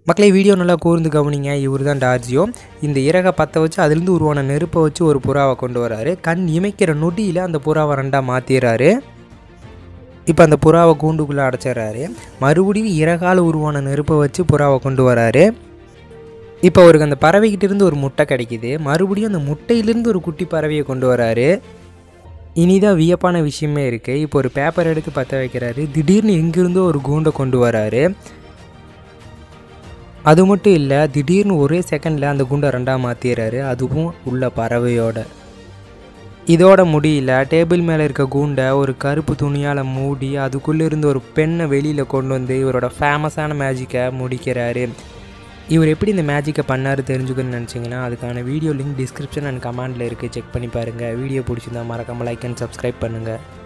மக்களே வீடியோ நல்லா கூர்ந்து கவனிங்க இவர் தான் டார்ஜியோ இந்த இறகை பற்ற வச்சு அதுலேருந்து உருவான நெருப்பை வச்சு ஒரு புறாவை கொண்டு வராரு கண் இமைக்கிற நொடியில் அந்த புறாவை ரெண்டாக மாற்றிடுறாரு இப்போ அந்த புறாவை கூண்டுக்குள்ளே அடைச்சிடுறாரு மறுபடியும் இறகால உருவான நெருப்பை வச்சு புறாவை கொண்டு வராரு இப்போ அவருக்கு அந்த பறவைகிட்ட இருந்து ஒரு முட்டை கிடைக்குது மறுபடியும் அந்த முட்டையிலேருந்து ஒரு குட்டி பறவையை கொண்டு வராரு இனிதான் வியப்பான விஷயமே இருக்குது இப்போ ஒரு பேப்பர் எடுத்து பற்ற வைக்கிறாரு திடீர்னு எங்கேருந்தோ ஒரு கூண்டை கொண்டு வராரு அது மட்டும் இல்லை திடீர்னு ஒரே செகண்டில் அந்த குண்டை ரெண்டாக மாற்றிடுறாரு அதுவும் உள்ள பறவையோட இதோட முடியல டேபிள் மேலே இருக்க கூண்டை ஒரு கருப்பு துணியால் மூடி அதுக்குள்ளே இருந்து ஒரு பெண்ணை வெளியில் கொண்டு வந்து இவரோட ஃபேமஸான மேஜிக்கை முடிக்கிறாரு இவர் எப்படி இந்த மேஜிக்கை பண்ணார் தெரிஞ்சுக்கணும்னு நினச்சிங்கன்னா அதுக்கான வீடியோ லிங்க் டிஸ்கிரிப்ஷன் அண்ட் கமெண்டில் இருக்குது செக் பண்ணி பாருங்கள் வீடியோ பிடிச்சிருந்தா மறக்காமல் லைக் அண்ட் சப்ஸ்கிரைப் பண்ணுங்கள்